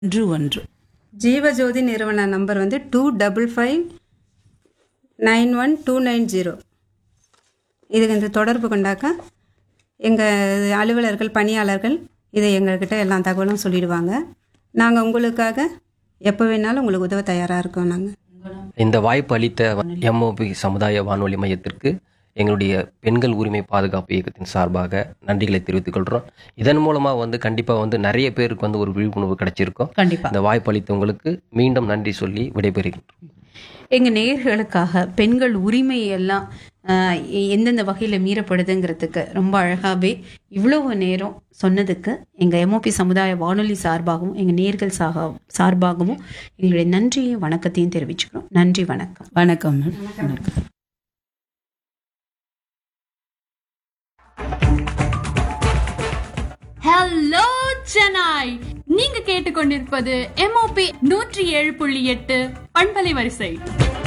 ஒன்று ஒன்று ஜீவஜோதி நிறுவன நம்பர் வந்து two double five nine one two nine zero இதுக்கு இந்த தொடர்பு கொண்டாக்கா எங்கள் அலுவலர்கள் பணியாளர்கள் இதை எங்கள்கிட்ட எல்லா தகவலும் சொல்லிடுவாங்க நாங்கள் உங்களுக்காக எப்போ வேணாலும் உங்களுக்கு உதவ தயாராக இருக்கோம் நாங்கள் இந்த வாய்ப்பு அளித்த எம்ஓபி சமுதாய வானொலி மையத்திற்கு எங்களுடைய பெண்கள் உரிமை பாதுகாப்பு இயக்கத்தின் சார்பாக நன்றிகளை தெரிவித்துக் கொள்கிறோம் இதன் மூலமாக வந்து கண்டிப்பாக வந்து நிறைய பேருக்கு வந்து ஒரு விழிப்புணர்வு கிடைச்சிருக்கும் கண்டிப்பா இந்த வாய்ப்பு அளித்தவங்களுக்கு மீண்டும் நன்றி சொல்லி விடைபெறுகின்றோம் எங்க நேயர்களுக்காக பெண்கள் உரிமை எல்லாம் ஆஹ், எ- எந்தெந்த வகையில மீறப்படுதுங்கிறதுக்கு ரொம்ப அழகாவே இவ்வளவு நேரம் சொன்னதுக்கு எங்க எம்ஓபி சமுதாய வானொலி சார்பாகவும் எங்க நேர்கள் சாக சார்பாகவும் எங்களுடைய நன்றியும் வணக்கத்தையும் தெரிவிச்சுக்கிறோம் நன்றி வணக்கம் வணக்கம் வணக்கம் ஹலோ சென்னாய் நீங்க கேட்டுக்கொண்டிருப்பது எம்ஓபி நூற்றி ஏழு புள்ளி எட்டு பண்பலை வரிசை